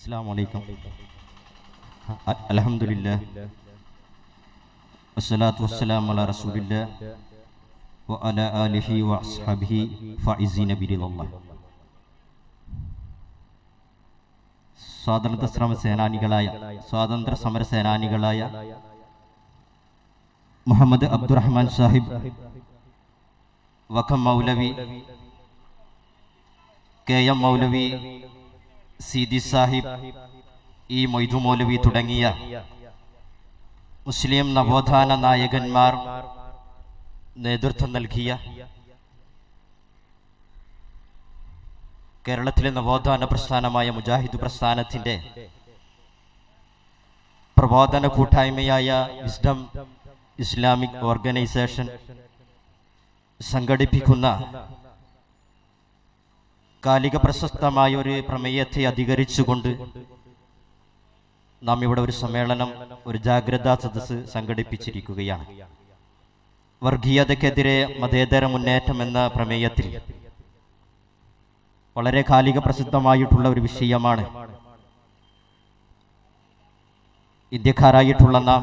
السلام عليكم الحمد لله والصلاة والسلام على رسول الله وعلى آله وأصحابه فائزين برضا الله സ്വാതന്ത്ര്യ ശ്രമ സേനാനികളായ സ്വാതന്ത്ര്യ സമര സേനാനികളായ Muhammad Abdurahman Sahib Vakkom Moulavi K M Moulavi Seethi Sahib E Moidu Moulavi തുടങ്ങിയ മുസ്ലിം നവോത്ഥാന നായകന്മാർ നേതൃത്വം നൽകിയ കേരളത്തിലെ നവോത്ഥാന പ്രസ്ഥാനമായ മുജാഹിദ് പ്രസ്ഥാനത്തിന്റെ പ്രബോധന കൂട്ടായ്മയായ വിസ്ഡം ഇസ്ലാമിക് ഓർഗനൈസേഷൻ സംഘടിപ്പിക്കുന്ന കാലിക പ്രശസ്തമായ ഒരു പ്രമേയത്തെ അധികരിച്ചുകൊണ്ട് നാം ഇവിടെ ഒരു സമ്മേളനം ഒരു ജാഗ്രതാ സദസ്സ് സംഘടിപ്പിച്ചിരിക്കുകയാണ് വർഗീയതയ്ക്കെതിരെ മതേതര മുന്നേറ്റം എന്ന പ്രമേയത്തിൽ വളരെ കാലിക പ്രസിദ്ധമായിട്ടുള്ള ഒരു വിഷയമാണ് ഇന്ത്യക്കാരായിട്ടുള്ള നാം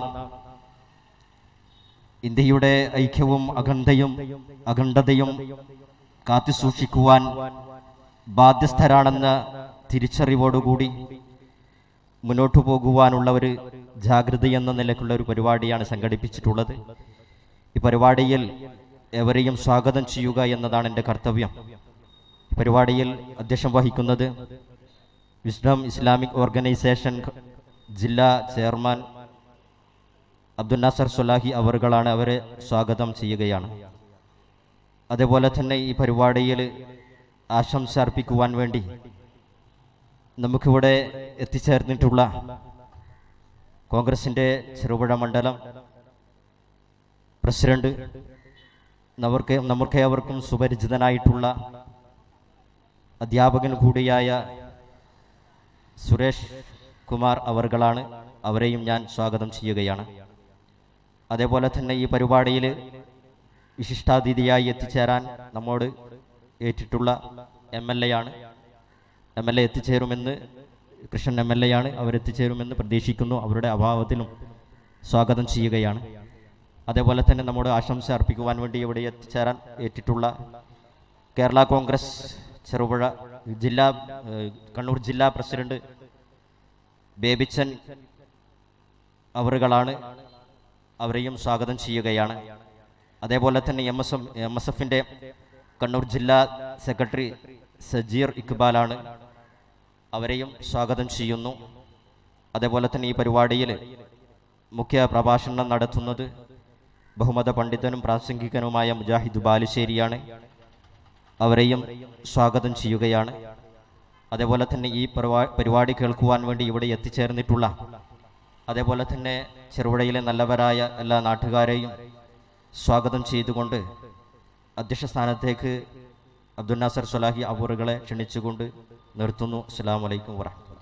ഇന്ത്യയുടെ ഐക്യവും അഖണ്ഡയും അഖണ്ഡതയും കാത്തുസൂക്ഷിക്കുവാൻ ബാധ്യസ്ഥരാണെന്ന തിരിച്ചറിവോടുകൂടി മുന്നോട്ടു പോകുവാനുള്ള ഒരു ജാഗ്രത എന്ന നിലക്കുള്ള ഒരു പരിപാടിയാണ് സംഘടിപ്പിച്ചിട്ടുള്ളത് ഈ പരിപാടിയിൽ എവരെയും സ്വാഗതം ചെയ്യുക എന്നതാണ് എൻ്റെ കർത്തവ്യം പരിപാടിയിൽ അധ്യക്ഷം വഹിക്കുന്നത് വിസ്ഡം ഇസ്ലാമിക് ഓർഗനൈസേഷൻ ജില്ലാ ചെയർമാൻ അബ്ദുൽ നാസർ സുലാഹി അവറുകളാണ് അവരെ സ്വാഗതം ചെയ്യുകയാണ് അതേപോലെ തന്നെ ഈ പരിപാടിയിൽ ആശംസ അർപ്പിക്കുവാൻ വേണ്ടി നമുക്കിവിടെ എത്തിച്ചേർന്നിട്ടുള്ള കോൺഗ്രസിൻ്റെ ചെറുപുഴ മണ്ഡലം പ്രസിഡന്റ് നമുക്ക് നമുക്ക് അവർക്കും സുപരിചിതനായിട്ടുള്ള അധ്യാപകൻ കൂടിയായ സുരേഷ് കുമാർ അവർകളാണ് അവരെയും ഞാൻ സ്വാഗതം ചെയ്യുകയാണ് അതേപോലെ തന്നെ ഈ പരിപാടിയിൽ വിശിഷ്ടാതിഥിയായി എത്തിച്ചേരാൻ നമ്മോട് ഏറ്റിട്ടുള്ള എം എൽ എ ആണ് എം എൽ എ എത്തിച്ചേരുമെന്ന് കൃഷ്ണൻ എം എൽ എ ആണ് അവരെത്തിച്ചേരുമെന്ന് പ്രതീക്ഷിക്കുന്നു അവരുടെ അഭാവത്തിലും സ്വാഗതം ചെയ്യുകയാണ് അതേപോലെ തന്നെ നമ്മോട് ആശംസ അർപ്പിക്കുവാൻ വേണ്ടി ഇവിടെ എത്തിച്ചേരാൻ ഏറ്റിട്ടുള്ള കേരള കോൺഗ്രസ് ചെറുപുഴ ജില്ലാ ഏഹ്, കണ്ണൂർ ജില്ലാ പ്രസിഡന്റ് ബേബിച്ചൻ അവറുകളാണ് അവരെയും സ്വാഗതം ചെയ്യുകയാണ് അതേപോലെ തന്നെ M S M M S എഫിൻ്റെ കണ്ണൂർ ജില്ലാ സെക്രട്ടറി സജീർ ഇക്ബാലാണ് അവരെയും സ്വാഗതം ചെയ്യുന്നു അതേപോലെ തന്നെ ഈ പരിപാടിയിൽ മുഖ്യ പ്രഭാഷണം നടത്തുന്നത് ബഹുമത പണ്ഡിതനും പ്രാസംഗികനുമായ മുജാഹിദ് ബാലുശ്ശേരിയാണ് അവരെയും സ്വാഗതം ചെയ്യുകയാണ് അതേപോലെ തന്നെ ഈ പരിപാ- പരിപാടി കേൾക്കുവാൻ വേണ്ടി ഇവിടെ എത്തിച്ചേർന്നിട്ടുള്ള അതേപോലെ തന്നെ ചെറുപുഴയിലെ നല്ലവരായ എല്ലാ നാട്ടുകാരെയും സ്വാഗതം ചെയ്തുകൊണ്ട് അധ്യക്ഷ സ്ഥാനത്തേക്ക് അബ്ദുൽ നാസർ സുലാഹി അബൂറുകളെ ക്ഷണിച്ചുകൊണ്ട് നിർത്തുന്നു അസ്സാം വലൈക്കും വാഹമത്തുള്ള